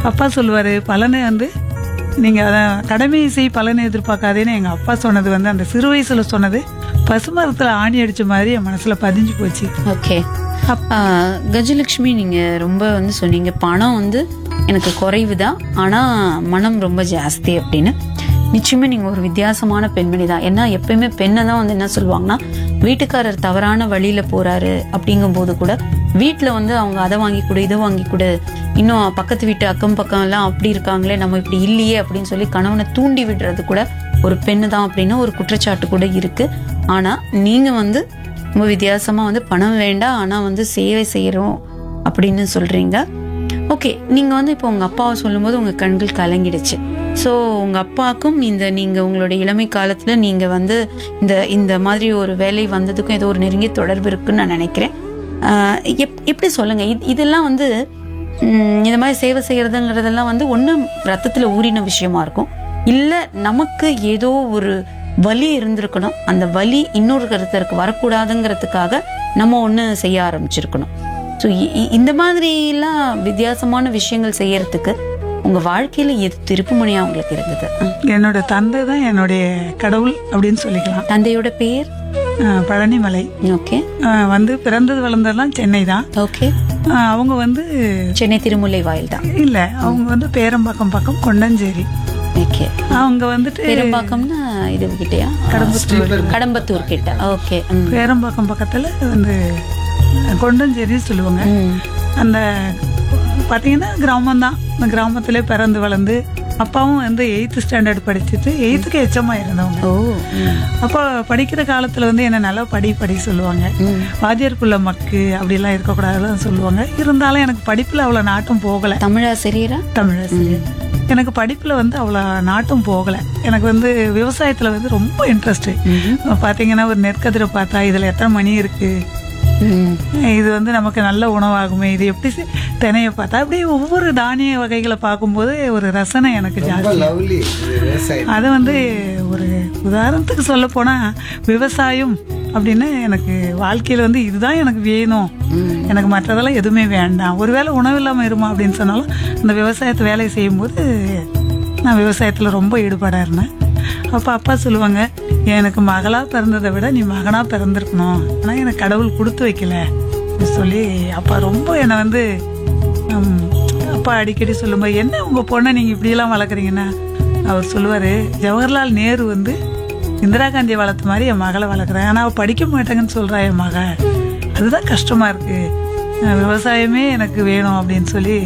அப்பா சொல்லுவார் பலனை வந்து நீங்கள் அதை கடமையை செய் பலனை எதிர்பார்க்காதேன்னு எங்கள் அப்பா சொன்னது வந்து அந்த சிறு வயசில் சொன்னது பசுமரத்தில் ஆணி அடித்த மாதிரி என் மனசில் பதிஞ்சு போச்சு ஓகே கஜலட்சுமி நீங்க ரொம்ப வந்து சொன்னீங்க பணம் வந்து எனக்கு குறைவு தான் ஆனா மனம் ரொம்ப ஜாஸ்தி அப்படின்னு நிச்சயமா நீங்க ஒரு வித்தியாசமான பெண்மணி தான் ஏன்னா எப்பயுமே பெண்ணை தான் வந்து என்ன சொல்லுவாங்கன்னா வீட்டுக்காரர் தவறான வழியில போறாரு அப்படிங்கும்போது கூட வீட்டுல வந்து அவங்க அதை வாங்கி கொடு இதை வாங்கி கொடு இன்னும் பக்கத்து வீட்டு அக்கம் பக்கம் எல்லாம் அப்படி இருக்காங்களே நம்ம இப்படி இல்லையே அப்படின்னு சொல்லி கணவனை தூண்டி விடுறது கூட ஒரு பெண்ணு தான் அப்படின்னு ஒரு குற்றச்சாட்டு கூட இருக்கு ஆனா நீங்க வந்து ரொம்ப வித்தியாசமா வந்து பணம் வேண்டாம் ஆனா வந்து சேவை செய்யறோம் அப்படின்னு சொல்றீங்க ஓகே நீங்க வந்து இப்போ உங்க அப்பாவை சொல்லும்போது உங்க கண்கள் கலங்கிடுச்சு ஸோ உங்க அப்பாவுக்கும் இந்த நீங்க உங்களுடைய இளமை காலத்துல நீங்க வந்து இந்த இந்த மாதிரி ஒரு வேலை வந்ததுக்கும் ஏதோ ஒரு நெருங்கிய தொடர்பு இருக்குன்னு நான் நினைக்கிறேன் ஆஹ் எப்- எப்படி சொல்லுங்க இது- இதெல்லாம் வந்து ம், இந்த மாதிரி சேவை செய்யறதுங்கிறதெல்லாம் வந்து ஒன்றும் ரத்தத்துல ஊறின விஷயமா இருக்கும் இல்ல நமக்கு ஏதோ ஒரு வலி இருந்திருக்கணும் அந்த வலி இன்னொரு கருத்தருக்கு வரக்கூடாதுங்கிறதுக்காக நம்ம ஒன்று செய்ய ஆரம்பிச்சிருக்கணும் ஸோ இந்த மாதிரிலாம் வித்தியாசமான விஷயங்கள் செய்யறதுக்கு உங்க வாழ்க்கையில எது திருப்புமுனையா உங்களுக்கு இருந்தது ம். என்னோட தந்தை தான் என்னுடைய கடவுள் அப்படின்னு சொல்லிக்கலாம் தந்தையோட பேர் அஹ் பழனிமலை ஓகே அஹ் வந்து பிறந்தது வளர்ந்ததெல்லாம் சென்னை தான் ஓகே அஹ் அவங்க வந்து சென்னை திருமுல்லை வாயில் தான் இல்லை அவங்க வந்து பேரம்பாக்கம் பக்கம் கொண்டஞ்சேரி ஓகே அவங்க வந்துட்டு பெரும்பாக்கம்னா இது கிட்டயா கடம்பத்தூர் கிட்ட ஓகே ம். பேரம்பாக்கம் பக்கத்தில் வந்து கொண்டஞ்சேரி சொல்லுவாங்க ம். அந்த பார்த்தீங்கன்னா கிராமம் தான் அந்த கிராமத்திலே பிறந்து வளர்ந்து அப்பாவும் வந்து எயித்து ஸ்டாண்டர்ட் படிச்சுட்டு எயித்துக்கு எச்சமாக இருந்தவங்க ஓ ம். அப்போ படிக்கிற காலத்தில் வந்து என்ன நல்லா படி படி சொல்லுவாங்க ம். வாத்தியாருக்குள்ள மக்கு அப்படிலாம் இருக்கக்கூடாதுலாம் சொல்லுவாங்க இருந்தாலும் எனக்கு படிப்பில் அவ்வளோ நாட்டம் போகலை தமிழாசிரியரா தமிழாசிரியர் எனக்கு படிப்பில் வந்து அவ்வளோ நாட்டம் போகலை எனக்கு வந்து விவசாயத்தில் வந்து ரொம்ப இன்ட்ரெஸ்ட்டு பார்த்தீங்கன்னா ஒரு நெற்கதிரை பார்த்தா இதில் எத்தனை மணி இருக்குது ம். இது வந்து நமக்கு நல்ல உணவாகுமே இது எப்படி செ- தினையை பார்த்தா அப்படியே ஒவ்வொரு தானிய வகைகளை பார்க்கும்போது ஒரு ரசனை எனக்கு ஜாஸ்தி லவ்லி விவசாயம் அது வந்து ஒரு உதாரணத்துக்கு சொல்ல போனா விவசாயம் அப்படின்னு எனக்கு வாழ்க்கையில வந்து இதுதான் எனக்கு வேணும் எனக்கு மற்றதெல்லாம் எதுவுமே வேண்டாம் ஒருவேளை உணவு இல்லாமல் இருமா அப்படின்னு சொன்னாலும் அந்த விவசாயத்தை வேலையை செய்யும்போது நான் விவசாயத்தில் ரொம்ப ஈடுபாடாக இருந்தேன் அப்போ அப்பா சொல்லுவாங்க எனக்கு மகளாக பிறந்ததை விட நீ மகனாக பிறந்திருக்கணும் ஆனால் எனக்கு கடவுள் கொடுத்து வைக்கல அப்படின்னு சொல்லி அப்பா ரொம்ப என்னை வந்து ஹம், அப்பா அடிக்கடி சொல்லும்போது என்ன உங்கள் பொண்ணை நீங்கள் இப்படியெல்லாம் வளர்க்குறீங்கன்னா அவர் சொல்லுவார் ஜவஹர்லால் நேரு வந்து இந்திரா காந்தி வளர்த்த மாதிரி என் மகளை வளர்க்குறேன் ஆனால் அவள் படிக்க மாட்டேங்கன்னு சொல்கிறா என் மக அதுதான் கஷ்டமாக இருக்குது விவசாயமே எனக்கு வேணும் அப்படின்னு சொல்லி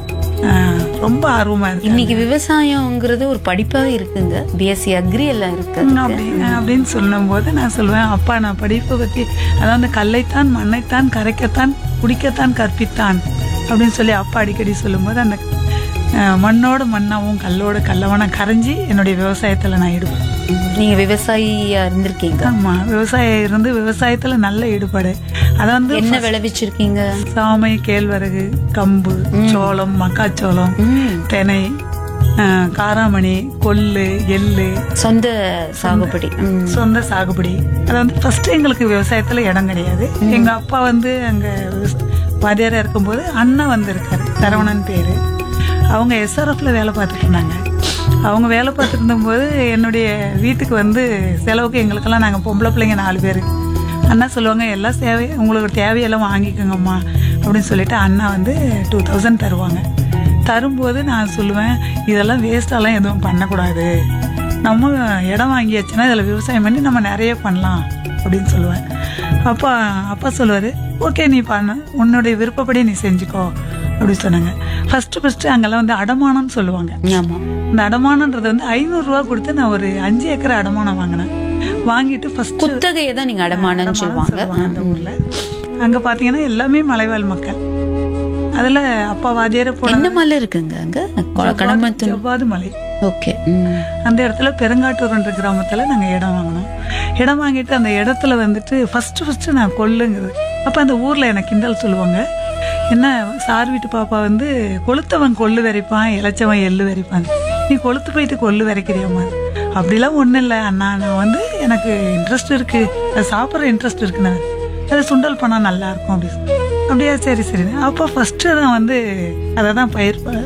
அஹ், ரொம்ப ஆர்வமாக இருக்கு இன்னைக்கு விவசாயம்ங்கிறது ஒரு படிப்பாவே இருக்குங்க பிஎஸ்சி அக்ரி எல்லாம் இருக்கு அப்படி அப்படின்னு சொல்லும்போது நான் சொல்லுவேன் அப்பா நான் படிப்பை பற்றி அதாவது கல்லைத்தான் மண்ணைத்தான் கரைக்கத்தான் குடிக்கத்தான் கற்பித்தான் அப்படின்னு சொல்லி அப்பா அடிக்கடி சொல்லும்போது அந்த அஹ், மண்ணோட மண்ணாவும் கல்லோட கல்லவனா கரைஞ்சி என்னுடைய விவசாயத்தில் நான் ஈடுபடுறேன் நீங்க விவசாயியா இருந்திருக்கீங்க ஆமாம் விவசாயம் இருந்து விவசாயத்தில் நல்ல ஈடுபாடு அதை வந்து என்ன விளைவிச்சிருக்கீங்க சாமை கேழ்வரகு கம்பு சோளம் மக்காச்சோளம் ம். தெனை அஹ், காராமணி கொள்ளு எள்ளு சொந்த சாகுபடி ம். சொந்த சாகுபடி அது வந்து ஃபர்ஸ்ட் எங்களுக்கு விவசாயத்துல இடம் கிடையாது எங்க அப்பா வந்து அங்க விவச- வாத்தியாரா இருக்கும்போது அண்ணா வந்து இருக்காரு சரவணன் பேரு அவங்க எஸ்ஆர்எஃப்ல வேலை பார்த்துட்டு இருந்தாங்க அவங்க வேலை பார்த்துட்டு இருந்தபோது என்னுடைய வீட்டுக்கு வந்து செலவுக்கு எங்களுக்கெல்லாம் நாங்கள் பொம்பளை பிள்ளைங்க நாலு பேர் அண்ணா சொல்லுவாங்க எல்லாம் தேவை உங்களுக்கு தேவையெல்லாம் வாங்கிக்கோங்கம்மா அப்படின்னு சொல்லிட்டு அண்ணா வந்து டூ தௌசண்ட் தருவாங்க தரும்போது நான் சொல்லுவேன் இதெல்லாம் வேஸ்டெல்லாம் எதுவும் பண்ணக்கூடாது நம்ம இடம் வாங்கியாச்சுன்னா இதில் விவசாயம் பண்ணி நம்ம நிறைய பண்ணலாம் அப்படின்னு சொல்லுவேன் அப்பா அப்பா சொல்லுவார் ஓகே நீ பண்ணு உன்னுடைய விருப்பப்படி நீ செஞ்சுக்கோ அப்படின்னு சொன்னாங்க ஃபஸ்ட்டு ஃபஸ்ட்டு அங்கெல்லாம் வந்து அடமானம்னு சொல்லுவாங்க ஆமா இந்த அடமானன்றது வந்து ஐநூறுரூவா கொடுத்து நான் ஒரு அஞ்சு ஏக்கர் அடமானம் வாங்கினேன் வாங்கிட்டு ஃபஸ்ட்டு குத்தகையை தான் நீங்க அடமானம்னு சொல்லுவாங்க அந்த ஊரில் அங்கே பார்த்தீங்கன்னா எல்லாமே மலைவாழ் மக்கள் அதில் அப்பா வாத்தியார போன என்ன மலை இருக்குங்க அங்க கடம்பத்தூர் ஜவ்வாது மலை ஓகே அந்த இடத்துல பெருங்காட்டூர்ன்ற கிராமத்தில் நாங்கள் இடம் வாங்கினோம் இடம் வாங்கிட்டு அந்த இடத்துல வந்துட்டு ஃபஸ்ட்டு ஃபஸ்ட்டு நான் கொல்லுங்கிறது அப்போ அந்த ஊரில் எனக்கு கிண்டல் சொல்லுவாங்க என்ன சார் வீட்டு பாப்பா வந்து கொளுத்தவன் கொள்ளு விரைப்பான் இளைச்சவன் எள்ளு விரைப்பான் நீ கொளுத்து போயிட்டு கொள்ளு விரைக்கிறியம்மா அப்படிலாம் ஒன்றும் இல்லை அண்ணா நான் வந்து எனக்கு இன்ட்ரெஸ்ட் இருக்குது அது சாப்பிட்ற இன்ட்ரெஸ்ட் இருக்கு நான் அது சுண்டல் பண்ணால் நல்லா இருக்கும் அப்படி அப்படியா சரி சரி அப்போ ஃபஸ்ட்டு நான் வந்து அதை தான் பயிர் ப-